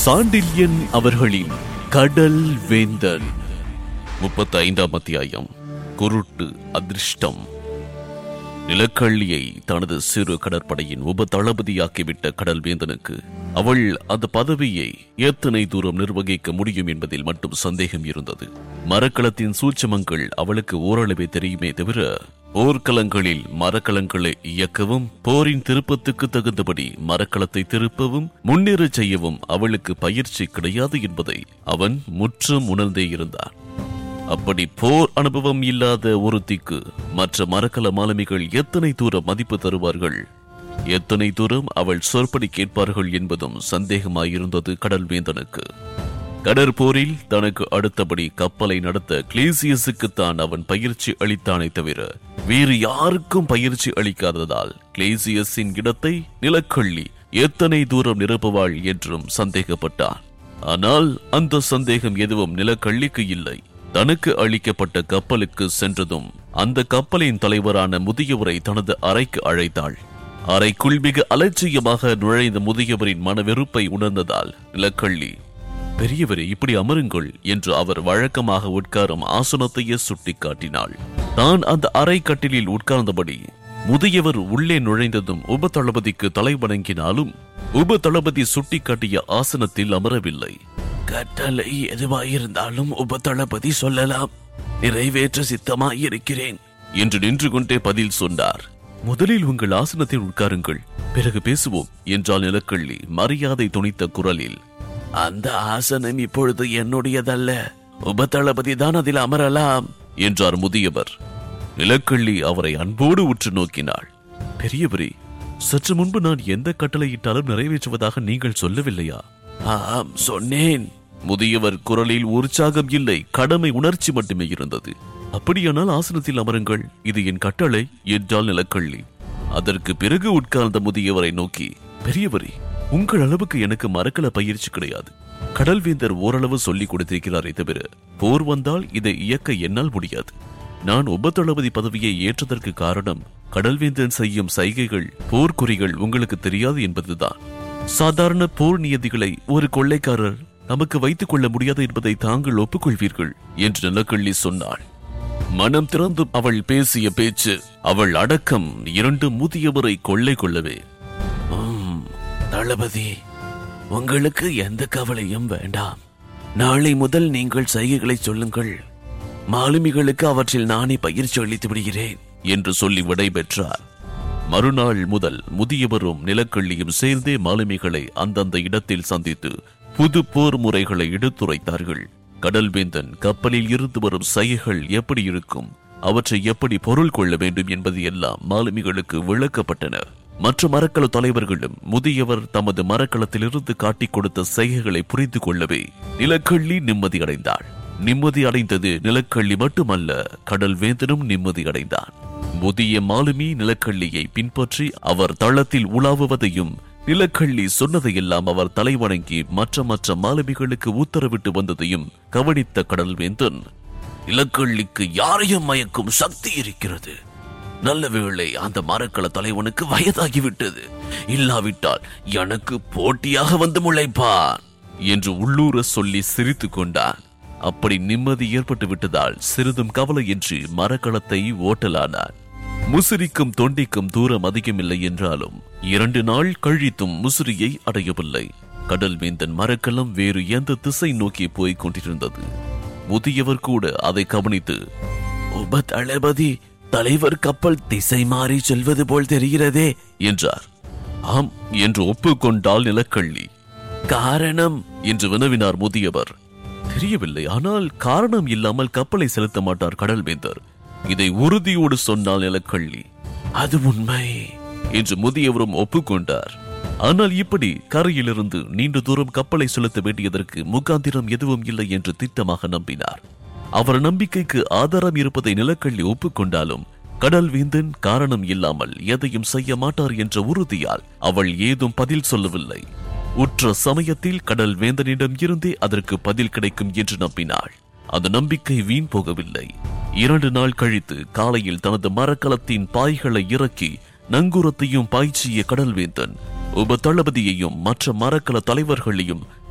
சாண்டில்யன் அவர்களின் கடல் வேந்தன் முப்பத்தி ஐந்தாம் அத்தியாயம் குருட்டு அதிர்ஷ்டம் நிலக்கள்ளியை தனது சிறு கடற்படையின் உப தளபதியாக்கிவிட்ட கடல் வேந்தனுக்கு அவள் அந்த பதவியை எத்தனை தூரம் நிர்வகிக்க முடியும் என்பதில் மட்டும் சந்தேகம் இருந்தது மரக்கலத்தின் சூட்சமங்கள் அவளுக்கு ஓரளவே தெரியுமே தவிர போர்க்களங்களில் மரக்கலங்களை இயக்கவும் போரின் திருப்பத்துக்கு தகுந்தபடி மரக்கலத்தை திருப்பவும் முன்னேறச் செய்யவும் அவளுக்கு பயிற்சி கிடையாது என்பதை அவன் முற்றும் உணர்ந்தே இருந்தான் அப்படி போர் அனுபவம் இல்லாத ஒருத்திக்கு மற்ற மரக்கல மாலுமிகள் எத்தனை தூரம் மதிப்பு தருவார்கள் எத்தனை தூரம் அவள் சொற்படி கேட்பார்கள் என்பதும் சந்தேகமாயிருந்தது கடல்வேந்தனுக்கு கடற்போரில் தனக்கு அடுத்தபடி கப்பலை நடத்த கிளேசியஸுக்கு தான் அவன் பயிற்சி அளித்தானே தவிர வேறு யாருக்கும் பயிற்சி அளிக்காததால் கிளேசியஸின் இடத்தை நிலக்கள்ளி எத்தனை தூரம் நிரப்புவாள் என்றும் சந்தேகப்பட்டான் ஆனால் அந்த சந்தேகம் எதுவும் நிலக்கள்ளிக்கு இல்லை தனக்கு அளிக்கப்பட்ட கப்பலுக்கு சென்றதும் அந்த கப்பலின் தலைவரான முதியவரை தனது அறைக்கு அழைத்தாள் அறைக்குள் மிக அலட்சியமாக நுழைந்த முதியவரின் மனவெறுப்பை உணர்ந்ததால் நிலக்கள்ளி பெரியவரே இப்படி அமருங்கள் என்று அவர் வழக்கமாக உட்காரும் ஆசனத்தையே சுட்டிக்காட்டினாள் தான் அந்த அறை கட்டிலில் உட்கார்ந்தபடி முதியவர் உள்ளே நுழைந்ததும் உப தளபதிக்கு தலை வணங்கினாலும் உப தளபதி சுட்டிக்காட்டிய ஆசனத்தில் அமரவில்லை கட்டளை எதுவாயிருந்தாலும் உப தளபதி சொல்லலாம் நிறைவேற்ற சித்தமாயிருக்கிறேன் என்று நின்று கொண்டே பதில் சொன்னார் முதலில் உங்கள் ஆசனத்தில் உட்காருங்கள் பிறகு பேசுவோம் என்றால் நிலக்கள்ளி மரியாதை துணித்த குரலில் அந்த ஆசனம் இப்பொழுது என்னுடையதல்ல உப தளபதி தான் அதில் அமரலாம் என்றார் முதியவர் நிலக்கள்ளி அவரை அன்போடு உற்று நோக்கினாள் பெரியவரே சற்று முன்பு நான் எந்த கட்டளையிட்டாலும் நிறைவேற்றுவதாக நீங்கள் சொல்லவில்லையா ஆம் சொன்னேன் முதியவர் குரலில் உற்சாகம் இல்லை கடமை உணர்ச்சி மட்டுமே இருந்தது அப்படியானால் ஆசனத்தில் அமருங்கள் இது என் கட்டளை என்றால் நிலக்கள்ளி அதற்கு பிறகு உட்கார்ந்த முதியவரை நோக்கி பெரியவரே உங்கள் அளவுக்கு எனக்கு மரக்கல பயிற்சி கிடையாது கடல்வேந்தர் ஓரளவு சொல்லிக் கொடுத்திருக்கிறாரே தவிர போர் வந்தால் இதை இயக்க என்னால் முடியாது நான் உபதளபதி பதவியை ஏற்றதற்கு காரணம் கடல்வேந்தன் செய்யும் சைகைகள் போர்க்குறிகள் உங்களுக்கு தெரியாது என்பதுதான் சாதாரண போர் நியதிகளை ஒரு கொள்ளைக்காரர் நமக்கு வைத்துக் கொள்ள முடியாது என்பதை தாங்கள் ஒப்புக்கொள்வீர்கள் என்று நிலக்கள்ளி சொன்னாள் மனம் திறந்து அவள் பேசிய பேச்சு அவள் அடக்கம் இரண்டு முதியவரை கொள்ளை கொள்ளவே "ஆம், தளபதி உங்களுக்கு எந்த கவலையும் வேண்டாம் நாளை முதல் நீங்கள் சைகைகளை சொல்லுங்கள் மாலுமிகளுக்கு அவற்றில் நானே பயிற்சி அளித்து விடுகிறேன் என்று சொல்லி விடைபெற்றார் மறுநாள் முதல் முதியவரும் நிலக்கள்ளியும் சேர்ந்தே மாலுமிகளை அந்தந்த இடத்தில் சந்தித்து புது போர் முறைகளை எடுத்துரைத்தார்கள் கடல்வேந்தன் கப்பலில் இருந்து வரும் சைகைகள் எப்படி இருக்கும் அவற்றை எப்படி பொருள் கொள்ள வேண்டும் என்பது எல்லாம் மாலுமிகளுக்கு விளக்கப்பட்டன மற்ற மரக்கல தலைவர்களும் முதியவர் தமது மரக்கலத்திலிருந்து காட்டிக் கொடுத்த செய்கைகளை புரிந்து கொள்ளவே நிலக்கள்ளி நிம்மதி அடைந்தாள் நிம்மதி அடைந்தது நிலக்கள்ளி மட்டுமல்ல கடல் வேந்தனும் நிம்மதி அடைந்தான் முதிய மாலுமி நிலக்கள்ளியை பின்பற்றி அவர் தளத்தில் உலாவுவதையும் நிலக்கள்ளி சொன்னதையெல்லாம் அவர் தலைவணங்கி மற்ற மற்ற மாலுமிகளுக்கு உத்தரவிட்டு வந்ததையும் கவனித்த கடல்வேந்தன் நிலக்கள்ளிக்கு யாரையும் மயக்கும் சக்தி இருக்கிறது நல்ல வேளை அந்த மரக்கல தலைவனுக்கு வயதாகிவிட்டது இல்லாவிட்டால் எனக்கு போட்டியாக வந்து முளைப்பான் என்று உள்ளூர சொல்லி சிரித்துக் கொண்டான் அப்படி நிம்மதி ஏற்பட்டு விட்டதால் சிறிதும் கவலையின்றி மரக்களத்தை ஓட்டலானான் முசிறிக்கும் தொண்டிக்கும் தூரம் அதிகமில்லை என்றாலும் இரண்டு நாள் கழித்தும் முசிறியை அடையவில்லை கடல் வேந்தன் மரக்கலம் வேறு எந்த திசை நோக்கி போய்க் கொண்டிருந்தது முதியவர் கூட அதை கவனித்து உப தளபதி தலைவர் கப்பல் திசை மாறி செல்வது போல் தெரிகிறதே என்றார் ஆம் என்று ஒப்புக்கொண்டால் நிலக்கள்ளி காரணம் என்று வினவினார் முதியவர் தெரியவில்லை ஆனால் காரணம் இல்லாமல் கப்பலை செலுத்த மாட்டார் கடல்வேந்தர் இதை உறுதியோடு சொன்னால் நிலக்கள்ளி அது உண்மை என்று முதியவரும் ஒப்புக்கொண்டார் ஆனால் இப்படி கரையிலிருந்து நீண்ட தூரம் கப்பலை செலுத்த வேண்டியதற்கு முகாந்திரம் எதுவும் இல்லை என்று திட்டமாக நம்பினார் அவர் நம்பிக்கைக்கு ஆதாரம் இருப்பதை நிலக்கள்ளி ஒப்புக்கொண்டாலும் கடல் வேந்தன் காரணம் இல்லாமல் எதையும் செய்ய மாட்டார் என்ற உறுதியால் அவள் ஏதும் பதில் சொல்லவில்லை உற்ற சமயத்தில் கடல் வேந்தனிடம் இருந்தே அதற்கு பதில் கிடைக்கும் என்று நம்பினாள் அந்த நம்பிக்கை வீண் போகவில்லை இரண்டு நாள் கழித்து காலையில் தனது மரக்கலத்தின் பாய்களை இறக்கி நங்கூரத்தையும் பாய்ச்சிய கடல்வேந்தன் உப தளபதியையும் மற்ற மரக்கல தலைவர்களையும்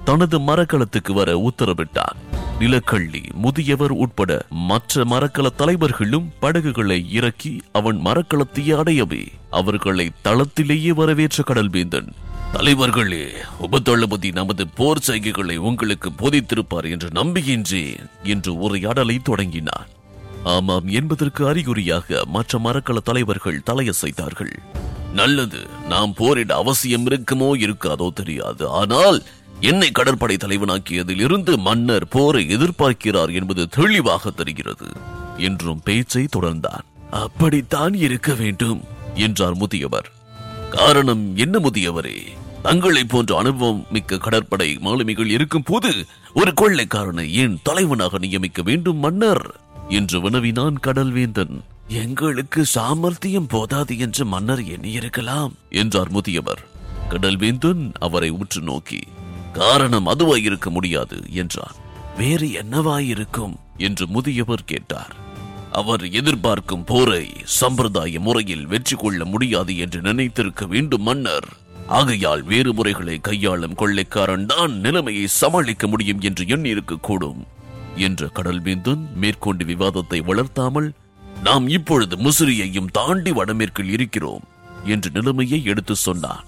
தனது மரக்கலத்துக்கு வர உத்தரவிட்டார் நிலக்கள்ளி முதியவர் உட்பட மற்ற மரக்கல தலைவர்களும் படகுகளை இறக்கி அவன் மரக்கலத்தை அடையவே அவர்களை தளத்திலேயே வரவேற்ற கடல்வேந்தன் தலைவர்களே உபதளபதி நமது போர் செய்கைகளை உங்களுக்கு போதித்திருப்பார் என்று நம்புகின்றேன் என்று உரையாடலை தொடங்கினார் ஆமாம் என்பதற்கு அறிகுறியாக மற்ற மரக்கல தலைவர்கள் தலையசைத்தார்கள் நல்லது நாம் போரிட அவசியம் இருக்குமோ இருக்காதோ தெரியாது ஆனால் என்னை கடற்படை தலைவனாக்கியதில் இருந்து மன்னர் போரை எதிர்பார்க்கிறார் என்பது தெளிவாக தெரிகிறது என்றும் பேச்சை தொடர்ந்தார் அப்படித்தான் இருக்க வேண்டும் என்றார் முதியவர் காரணம் என்ன முதியவரே தங்களை போன்ற அனுபவம் மிக்க கடற்படை மாலுமிகள் இருக்கும் போது ஒரு கொள்ளைக்காரனை ஏன் தலைவனாக நியமிக்க வேண்டும் மன்னர் என்று வினவினான் கடல்வேந்தன் எங்களுக்கு சாமர்த்தியம் போதாது என்று மன்னர் எண்ணியிருக்கலாம் என்றார் முதியவர் கடல்வேந்தன் அவரை உற்று நோக்கி காரணம் அதுவாயிருக்க முடியாது என்றார் வேறு என்னவாயிருக்கும் என்று முதியவர் கேட்டார் அவர் எதிர்பார்க்கும் போரை சம்பிரதாய முறையில் வெற்றி கொள்ள முடியாது என்று நினைத்திருக்க வேண்டும் மன்னர் ஆகையால் வேறு முறைகளை கையாளும் கொள்ளைக்காரன் தான் நிலைமையை சமாளிக்க முடியும் என்று எண்ணியிருக்க கூடும் என்ற கடல்வேந்தன் மேற்கொண்டு விவாதத்தை வளர்த்தாமல் நாம் இப்பொழுது முசிறியையும் தாண்டி வடமேற்கில் இருக்கிறோம் என்று நிலைமையை எடுத்து சொன்னார்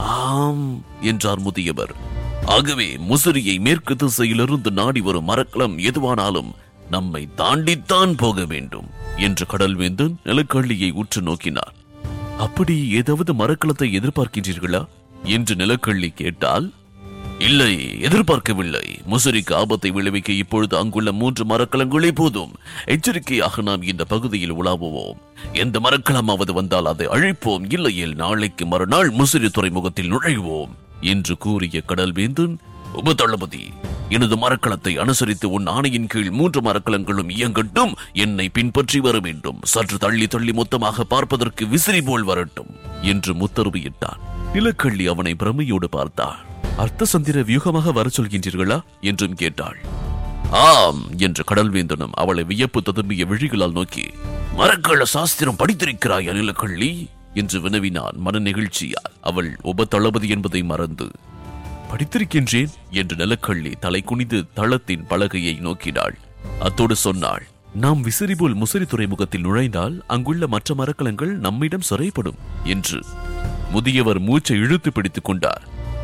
ஆம் என்றார் முதியவர் ஆகவே முசிறியை மேற்கு திசையிலிருந்து நாடி வரும் மரக்கலம் எதுவானாலும் நம்மை தாண்டித்தான் போக வேண்டும் என்று கடல்வேந்தன் நிலக்கள்ளியை உற்று நோக்கினார் அப்படி ஏதாவது மரக்கலத்தை எதிர்பார்க்கின்றீர்களா என்று நிலக்கள்ளி கேட்டால் இல்லை எதிர்பார்க்கவில்லை முசிறிக்கு ஆபத்தை விளைவிக்க இப்பொழுது அங்குள்ள மூன்று மரக்கலங்களே போதும் எச்சரிக்கையாக நாம் இந்த பகுதியில் உலாவுவோம் எந்த மரக்கலமாவது வந்தால் அதை அழிப்போம் இல்லையேல் நாளைக்கு மறுநாள் முசிறி துறைமுகத்தில் நுழைவோம் என்று கூறிய கடல்வேந்தன் உபதளபதி எனது மரக்கலத்தை அனுசரித்து உன் ஆணையின் கீழ் மூன்று மரக்கலங்களும் இயங்கட்டும் என்னை பின்பற்றி வர வேண்டும் சற்று தள்ளி தள்ளி மொத்தமாக பார்ப்பதற்கு விசிறி போல் வரட்டும் என்று முத்தரவு இட்டான் நிலக்கள்ளி அவனை பிரமையோடு பார்த்தாள் அர்த்த சந்திர வியூகமாக வர சொல்கின்றீர்களா என்றும் கேட்டாள் ஆம் என்று கடல்வேந்தனும் அவளை வியப்பு ததும்பிய விழிகளால் நோக்கி மரக்கள சாஸ்திரம் படித்திருக்கிறாய் நிலக்கள்ளி என்று வினவினான் மன நெகிழ்ச்சியால் அவள் உப தளபதி என்பதை மறந்து படித்திருக்கின்றேன் என்று நிலக்கள்ளி தலை குனிந்து தளத்தின் பலகையை நோக்கினாள் அத்தோடு சொன்னாள் நாம் விசிறிபோல் முசிறி துறைமுகத்தில் நுழைந்தால் அங்குள்ள மற்ற மரக்கலங்கள் நம்மிடம் சிறைப்படும் என்று முதியவர் மூச்சை இழுத்து பிடித்துக் கொண்டார்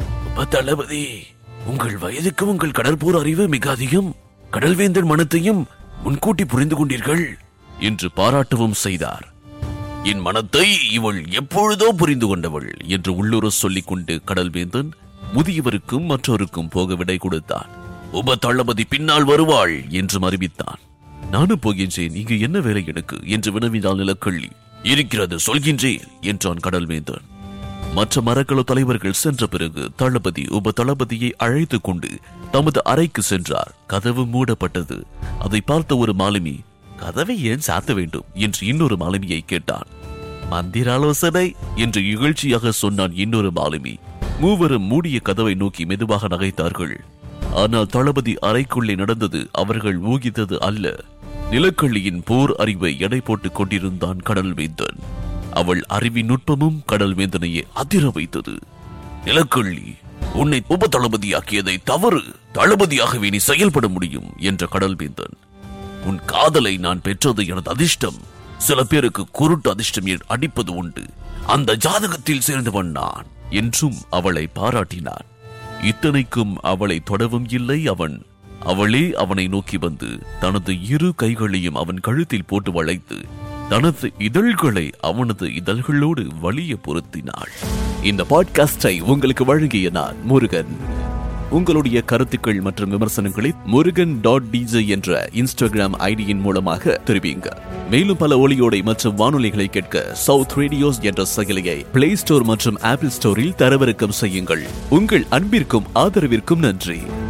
தளபதி உங்கள் வயதுக்கு உங்கள் கடற்போர் அறிவு மிக அதிகம் கடல்வேந்தன் மனத்தையும் முன்கூட்டி புரிந்து கொண்டீர்கள் என்று பாராட்டவும் செய்தார் என் மனத்தை இவள் எப்பொழுதோ புரிந்து கொண்டவள் என்று உள்ளுர சொல்லிக் கொண்டு கடல்வேந்தன் முதியவருக்கும் மற்றோருக்கும் போக விடை கொடுத்தான் உப தளபதி பின்னால் வருவாள் என்று அறிவித்தான் நானும் போகின்றேன் இங்கு என்ன வேலை எனக்கு என்று வினவினாள் நிலக்கள்ளி இருக்கிறது சொல்கின்றேன் என்றான் கடல்வேந்தன் மற்ற மரக்கல தலைவர்கள் சென்ற பிறகு தளபதி உப தளபதியை அழைத்துக் கொண்டு தமது அறைக்கு சென்றார் கதவு மூடப்பட்டது அதை பார்த்த ஒரு மாலுமி கதவை ஏன் சாத்த வேண்டும் என்று இன்னொரு மாலுமியை கேட்டான் மந்திர ஆலோசனை என்று இகழ்ச்சியாக சொன்னான் இன்னொரு மாலுமி மூவரும் மூடிய கதவை நோக்கி மெதுவாக நகைத்தார்கள் ஆனால் தளபதி அறைக்குள்ளே நடந்தது அவர்கள் ஊகித்தது அல்ல நிலக்கள்ளியின் போர் அறிவை எடை போட்டுக் கொண்டிருந்தான் கடல்வேந்தன் அவள் அறிவின் நுட்பமும் கடல்வேந்தனையே அதிர வைத்தது நிலக்கள்ளி உன்னை உப தளபதியாக்கியதை தவறு தளபதியாகவே நீ செயல்பட முடியும் என்ற கடல்வேந்தன் உன் காதலை நான் பெற்றது எனது அதிர்ஷ்டம் சில பேருக்கு குருட்டு அதிர்ஷ்டம் எ- அடிப்பது உண்டு அந்த ஜாதகத்தில் சேர்ந்தவன் நான் என்றும் அவளை பாராட்டினான் இத்தனைக்கும் அவளை தொடவும் இல்லை அவன் அவளே அவனை நோக்கி வந்து தனது இரு கைகளையும் அவன் கழுத்தில் போட்டு வளைத்து தனது இதழ்களை அவனது இதழ்களோடு வலிய பொருத்தினாள் இந்த பாட்காஸ்டை உங்களுக்கு வழங்கிய நான் முருகன் உங்களுடைய கருத்துக்கள் மற்றும் விமர்சனங்களை முருகன் டாட் டிஜே என்ற இன்ஸ்டாகிராம் ஐடியின் மூலமாக தெரிவிங்க மேலும் பல ஒளியோடை மற்றும் வானொலிகளை கேட்க சவுத் ரேடியோஸ் என்ற செயலியை பிளே ஸ்டோர் மற்றும் ஆப்பிள் ஸ்டோரில் தரவிறக்கம் செய்யுங்கள் உங்கள் அன்பிற்கும் ஆதரவிற்கும் நன்றி